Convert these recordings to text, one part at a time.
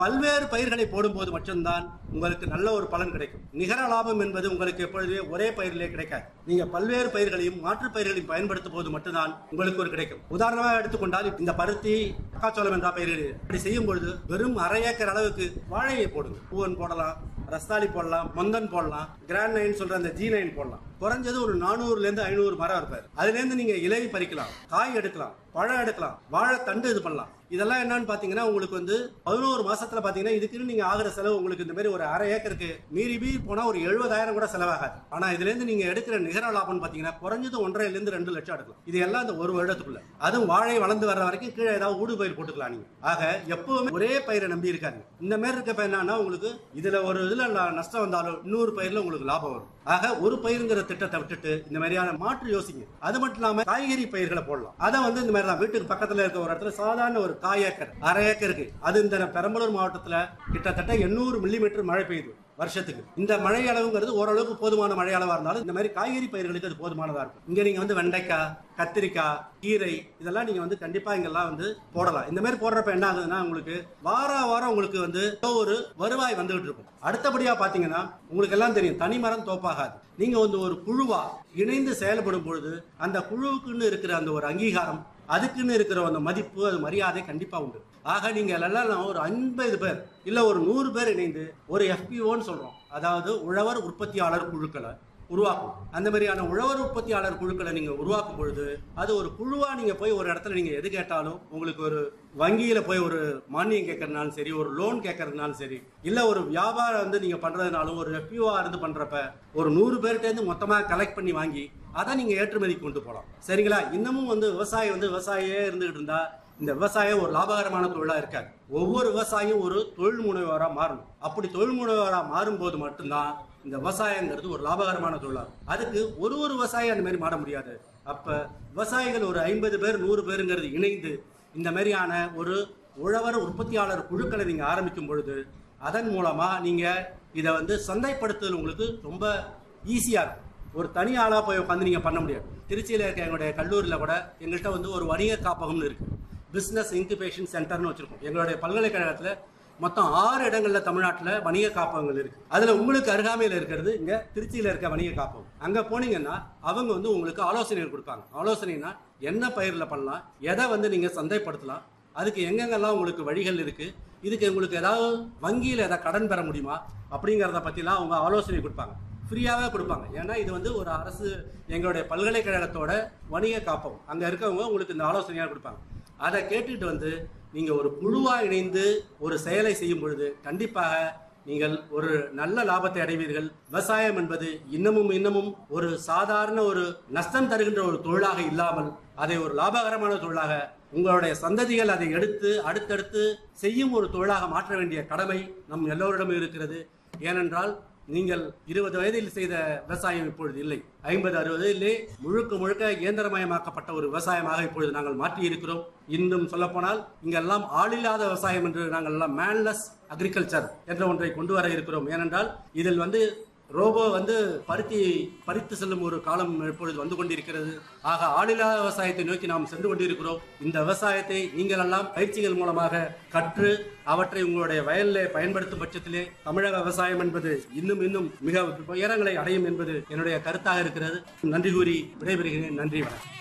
பல்வேறு பயிர்களை போடும்போது மட்டும்தான் உங்களுக்கு நல்ல ஒரு பலன் கிடைக்கும் நிகர லாபம் என்பது உங்களுக்கு எப்பொழுதுமே ஒரே பயிரிலே கிடைக்காது நீங்க பல்வேறு பயிர்களையும் மாற்று பயிர்களையும் பயன்படுத்தும் போது மட்டும்தான் உங்களுக்கு ஒரு கிடைக்கும் உதாரணமாக எடுத்துக்கொண்டால் இந்த பருத்தி மக்காச்சோளம் என்ற பயிர்கள் இப்படி செய்யும் பொழுது வெறும் அரை ஏக்கர் அளவுக்கு வாழையை போடுங்க பூவன் போடலாம் ரஸ்தாலி போடலாம் மொந்தன் போடலாம் கிராண்ட் நைன் சொல்ற அந்த ஜி நைன் போடலாம் குறைஞ்சது ஒரு நானூறுல இருந்து ஐநூறு மரம் இருப்பாரு அதுல இருந்து நீங்க இலை பறிக்கலாம் காய் எடுக்கலாம் பழம் எடுக்கலாம் வாழை தண்டு இது பண்ணலாம் இதெல்லாம் என்னன்னு பாத்தீங்கன்னா உங்களுக்கு வந்து பதினோரு மாசத்துல பாத்தீங்கன்னா இதுக்குன்னு நீங்க ஆகிற செலவு உங்களுக்கு இந்த மாதிரி ஒரு அரை ஏக்கருக்கு மீறி மீறி போனா ஒரு எழுபதாயிரம் கூட செலவாகாது ஆனா இதுல இருந்து நீங்க எடுக்கிற நிகர லாபம் பாத்தீங்கன்னா குறைஞ்சது ஒன்றரைல இருந்து ரெண்டு லட்சம் எடுக்கலாம் இது எல்லாம் இந்த ஒரு வருடத்துக்குள்ள அதுவும் வாழை வளர்ந்து வர்ற வரைக்கும் கீழே ஏதாவது ஊடு பயிர் போட்டுக்கலாம் நீங்க ஆக எப்பவுமே ஒரே பயிரை நம்பி இருக்காது இந்த மாதிரி இருக்கப்ப என்னன்னா உங்களுக்கு இதுல ஒரு இதுல ந- நஷ்டம் வந்தாலும் இன்னொரு பயிர்ல உங்களுக்கு லாபம் வரும் ஆக ஒரு பயிருங்கிற திட்டத்தை விட்டுட்டு இந்த மாதிரியான மாற்று யோசிங்க அது மட்டும் இல்லாம காய்கறி பயிர்களை போடலாம் அதை வந்து இந்த மாதிரி தான் வீட்டுக்கு பக்கத்துல இருக்க ஒரு இடத்துல சாதாரண ஒரு காய் ஏக்கர் அரை ஏக்கருக்கு அது இந்த பெரம்பலூர் மாவட்டத்துல கிட்டத்தட்ட எண்ணூறு மில்லிமீட்டர் மழை பெய்யுது வருஷத்துக்கு இந்த மழை அளவுங்கிறது ஓரளவுக்கு போதுமான மழை அளவா இருந்தாலும் இந்த மாதிரி காய்கறி பயிர்களுக்கு அது போதுமானதா இருக்கும் இங்க நீங்க வந்து வெண்டைக்காய் கத்திரிக்காய் கீரை இதெல்லாம் நீங்க வந்து கண்டிப்பா இங்கெல்லாம் வந்து போடலாம் இந்த மாதிரி போடுறப்ப என்ன ஆகுதுன்னா உங்களுக்கு வார வாரம் உங்களுக்கு வந்து ஏதோ ஒரு வருவாய் வந்துகிட்டு இருக்கும் அடுத்தபடியா பாத்தீங்கன்னா உங்களுக்கு எல்லாம் தெரியும் தனி மரம் தோப்பாகாது நீங்க வந்து ஒரு குழுவா இணைந்து செயல்படும் பொழுது அந்த குழுவுக்குன்னு இருக்கிற அந்த ஒரு அங்கீகாரம் அதுக்குன்னு இருக்கிற அந்த மதிப்பு அது மரியாதை கண்டிப்பா உண்டு ஆக நீங்க எல்லாம் ஒரு ஐம்பது பேர் இல்ல ஒரு நூறு பேர் இணைந்து ஒரு எஃபிஓன்னு சொல்றோம் அதாவது உழவர் உற்பத்தியாளர் குழுக்களை உருவாக்கும் அந்த மாதிரியான உழவர் உற்பத்தியாளர் குழுக்களை நீங்க உருவாக்கும் பொழுது அது ஒரு குழுவா நீங்க போய் ஒரு இடத்துல நீங்க எது கேட்டாலும் உங்களுக்கு ஒரு வங்கியில போய் ஒரு மானியம் கேட்கறதுனாலும் சரி ஒரு லோன் கேட்கறதுனாலும் சரி இல்ல ஒரு வியாபாரம் வந்து நீங்க பண்றதுனாலும் ஒரு எஃபிஓ இருந்து பண்றப்ப ஒரு நூறு பேர்கிட்ட இருந்து மொத்தமா கலெக்ட் பண்ணி வாங்கி அதை நீங்க ஏற்றுமதி கொண்டு போகலாம் சரிங்களா இன்னமும் வந்து விவசாயி வந்து விவசாயியே இருந்துகிட்டு இருந்தா இந்த விவசாயம் ஒரு லாபகரமான தொழிலா இருக்காது ஒவ்வொரு விவசாயியும் ஒரு தொழில் முனைவோரா மாறணும் அப்படி தொழில் முனைவோரா மாறும்போது மட்டும்தான் இந்த விவசாயங்கிறது ஒரு லாபகரமான தொழிலா இருக்கும். அதுக்கு ஒரு ஒரு விவசாயி அந்த மாதிரி மாற முடியாது அப்ப விவசாயிகள் ஒரு ஐம்பது பேர் நூறு பேருங்கிறது இணைந்து இந்த மாதிரியான ஒரு உழவர் உற்பத்தியாளர் குழுக்களை நீங்க ஆரம்பிக்கும் பொழுது அதன் மூலமா நீங்க இதை வந்து சந்தைப்படுத்துதல் உங்களுக்கு ரொம்ப ஈஸியா இருக்கும் ஒரு தனி ஆளா போய் உட்காந்து நீங்க பண்ண முடியாது திருச்சியில இருக்க எங்களுடைய கல்லூரியில கூட எங்கள்கிட்ட வந்து ஒரு வணிக காப்பகம்னு இருக்கு பிசினஸ் இன்குபேஷன் சென்டர்னு வச்சிருக்கோம் எங்களுடைய பல்கலைக்கழகத்துல மொத்தம் ஆறு இடங்கள்ல தமிழ்நாட்டுல வணிக காப்பகங்கள் இருக்கு அதுல உங்களுக்கு அருகாமையில் இருக்கிறது இங்க திருச்சியில இருக்க வணிக காப்பகம் அங்க போனீங்கன்னா அவங்க வந்து உங்களுக்கு ஆலோசனைகள் கொடுப்பாங்க ஆலோசனைனா என்ன பயிர்ல பண்ணலாம் எதை வந்து நீங்க சந்தைப்படுத்தலாம் அதுக்கு எங்கெங்கெல்லாம் உங்களுக்கு வழிகள் இருக்கு இதுக்கு உங்களுக்கு ஏதாவது வங்கியில் ஏதாவது கடன் பெற முடியுமா அப்படிங்கிறத பற்றிலாம் அவங்க ஆலோசனை கொடுப்பாங்க ஃப்ரீயாகவே கொடுப்பாங்க ஏன்னா இது வந்து ஒரு அரசு எங்களுடைய பல்கலைக்கழகத்தோட வணிக காப்பகம் அங்கே இருக்கவங்க உங்களுக்கு இந்த ஆலோசனையாக கொடுப்பாங்க அதை கேட்டுட்டு வந்து நீங்கள் ஒரு குழுவாக இணைந்து ஒரு செயலை செய்யும் பொழுது கண்டிப்பாக நீங்கள் ஒரு நல்ல லாபத்தை அடைவீர்கள் விவசாயம் என்பது இன்னமும் இன்னமும் ஒரு சாதாரண ஒரு நஷ்டம் தருகின்ற ஒரு தொழிலாக இல்லாமல் அதை ஒரு லாபகரமான தொழிலாக உங்களுடைய சந்ததிகள் அதை எடுத்து அடுத்தடுத்து செய்யும் ஒரு தொழிலாக மாற்ற வேண்டிய கடமை நம் எல்லோரிடமும் இருக்கிறது ஏனென்றால் நீங்கள் இருபது வயதில் செய்த விவசாயம் இப்பொழுது இல்லை ஐம்பது அறுபதிலே முழுக்க முழுக்க இயந்திரமயமாக்கப்பட்ட ஒரு விவசாயமாக இப்பொழுது நாங்கள் மாற்றி இருக்கிறோம் இன்னும் சொல்லப்போனால் இங்கெல்லாம் ஆளில்லாத விவசாயம் என்று நாங்கள் எல்லாம் மேன்லெஸ் அக்ரிகல்ச்சர் என்ற ஒன்றை கொண்டு வர இருக்கிறோம் ஏனென்றால் இதில் வந்து ரோபோ வந்து பருத்தி பறித்து செல்லும் ஒரு காலம் இப்பொழுது வந்து கொண்டிருக்கிறது ஆக ஆளில்லா விவசாயத்தை நோக்கி நாம் சென்று கொண்டிருக்கிறோம் இந்த விவசாயத்தை நீங்கள் எல்லாம் பயிற்சிகள் மூலமாக கற்று அவற்றை உங்களுடைய வயலில் பயன்படுத்தும் பட்சத்திலே தமிழக விவசாயம் என்பது இன்னும் இன்னும் மிக உயரங்களை அடையும் என்பது என்னுடைய கருத்தாக இருக்கிறது நன்றி கூறி விடைபெறுகிறேன் நன்றி வணக்கம்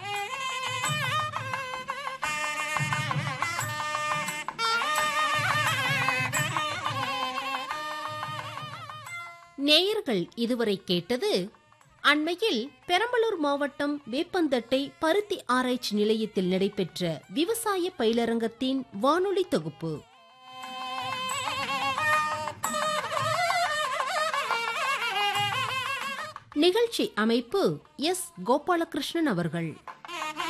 நேயர்கள் இதுவரை கேட்டது அண்மையில் பெரம்பலூர் மாவட்டம் வேப்பந்தட்டை பருத்தி ஆராய்ச்சி நிலையத்தில் நடைபெற்ற விவசாய பயிலரங்கத்தின் வானொலி தொகுப்பு நிகழ்ச்சி அமைப்பு எஸ் கோபாலகிருஷ்ணன் அவர்கள்